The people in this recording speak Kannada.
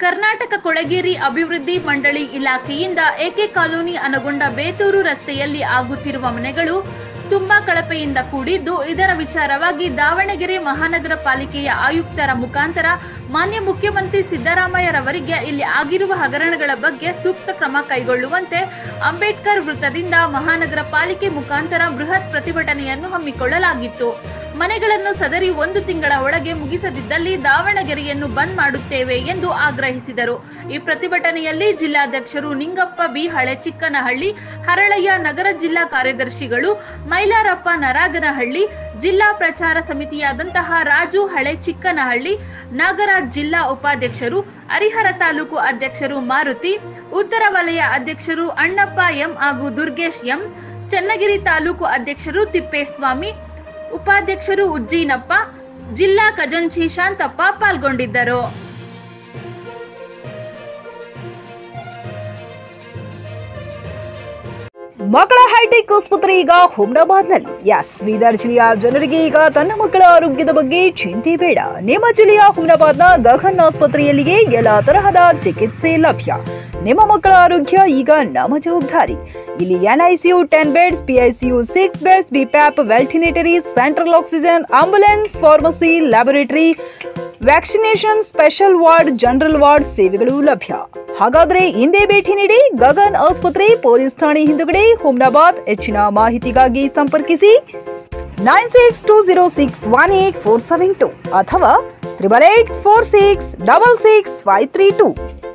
ಕರ್ನಾಟಕ ಕೊಳಗೇರಿ ಅಭಿವೃದ್ಧಿ ಮಂಡಳಿ ಇಲಾಖೆಯಿಂದ ಎಕೆ ಕಾಲೋನಿ ಅನಗೊಂಡ ಬೇತೂರು ರಸ್ತೆಯಲ್ಲಿ ಆಗುತ್ತಿರುವ ಮನೆಗಳು ತುಂಬಾ ಕಳಪೆಯಿಂದ ಕೂಡಿದ್ದು ಇದರ ವಿಚಾರವಾಗಿ ದಾವಣಗೆರೆ ಮಹಾನಗರ ಪಾಲಿಕೆಯ ಆಯುಕ್ತರ ಮುಖಾಂತರ ಮಾನ್ಯ ಮುಖ್ಯಮಂತ್ರಿ ಸಿದ್ದರಾಮಯ್ಯರವರಿಗೆ ಇಲ್ಲಿ ಆಗಿರುವ ಹಗರಣಗಳ ಬಗ್ಗೆ ಸೂಕ್ತ ಕ್ರಮ ಕೈಗೊಳ್ಳುವಂತೆ ಅಂಬೇಡ್ಕರ್ ವೃತ್ತದಿಂದ ಮಹಾನಗರ ಪಾಲಿಕೆ ಮುಖಾಂತರ ಬೃಹತ್ ಪ್ರತಿಭಟನೆಯನ್ನು ಹಮ್ಮಿಕೊಳ್ಳಲಾಗಿತ್ತು ಮನೆಗಳನ್ನು ಸದರಿ ಒಂದು ತಿಂಗಳ ಒಳಗೆ ಮುಗಿಸದಿದ್ದಲ್ಲಿ ದಾವಣಗೆರೆಯನ್ನು ಬಂದ್ ಮಾಡುತ್ತೇವೆ ಎಂದು ಆಗ್ರಹಿಸಿದರು ಈ ಪ್ರತಿಭಟನೆಯಲ್ಲಿ ಜಿಲ್ಲಾಧ್ಯಕ್ಷರು ನಿಂಗಪ್ಪ ಬಿ ಹಳೆ ಚಿಕ್ಕನಹಳ್ಳಿ ಹರಳಯ್ಯ ನಗರ ಜಿಲ್ಲಾ ಕಾರ್ಯದರ್ಶಿಗಳು ಮೈಲಾರಪ್ಪ ನರಾಗನಹಳ್ಳಿ ಜಿಲ್ಲಾ ಪ್ರಚಾರ ಸಮಿತಿಯಾದಂತಹ ರಾಜು ಹಳೆ ಚಿಕ್ಕನಹಳ್ಳಿ ನಾಗರಾಜ್ ಜಿಲ್ಲಾ ಉಪಾಧ್ಯಕ್ಷರು ಹರಿಹರ ತಾಲೂಕು ಅಧ್ಯಕ್ಷರು ಮಾರುತಿ ಉತ್ತರ ವಲಯ ಅಧ್ಯಕ್ಷರು ಅಣ್ಣಪ್ಪ ಎಂ ಹಾಗೂ ದುರ್ಗೇಶ್ ಎಂ ಚನ್ನಗಿರಿ ತಾಲೂಕು ಅಧ್ಯಕ್ಷರು ತಿಪ್ಪೇಸ್ವಾಮಿ ಉಪಾಧ್ಯಕ್ಷರು ಉಜ್ಜೀನಪ್ಪ ಜಿಲ್ಲಾ ಖಜಾಂಚಿ ಶಾಂತಪ್ಪ ಪಾಲ್ಗೊಂಡಿದ್ದರು ಮಕ್ಕಳ ಹೈಟೆಕ್ ಆಸ್ಪತ್ರೆ ಈಗ ಹುಮ್ನಾಬಾದ್ನಲ್ಲಿ ಎಸ್ ಬೀದರ್ ಜಿಲ್ಲೆಯ ಜನರಿಗೆ ಈಗ ತನ್ನ ಮಕ್ಕಳ ಆರೋಗ್ಯದ ಬಗ್ಗೆ ಚಿಂತೆ ಬೇಡ ನಿಮ್ಮ ಜಿಲ್ಲೆಯ ಹುಮ್ನಾಬಾದ್ನ ಗಗನ್ ಆಸ್ಪತ್ರೆಯಲ್ಲಿಯೇ ಎಲ್ಲ ತರಹದ ಚಿಕಿತ್ಸೆ ಲಭ್ಯ ನಿಮ್ಮ ಮಕ್ಕಳ ಆರೋಗ್ಯ ಈಗ ನಮ್ಮ ಜವಾಬ್ದಾರಿ ಇಲ್ಲಿ NICU ten beds PICU six beds BiPAP ventilator central oxygen ambulance pharmacy laboratory vaccination special ward general ward ಸೇವೆಗಳು ಲಭ್ಯ ಹಾಗಾದ್ರೆ ಹಿಂದೆ ಭೇಟಿ ನೀಡಿ ಗಗನ್ ಆಸ್ಪತ್ರೆ ಪೊಲೀಸ್ ಠಾಣೆ ಹಿಂದುಗಡೆ ಹುಮ್ನಾಬಾದ್ ಹೆಚ್ಚಿನ ಮಾಹಿತಿಗಾಗಿ ಸಂಪರ್ಕಿಸಿ nine six two zero six one eight four seven two ಅಥವಾ triple eight four six double six five three two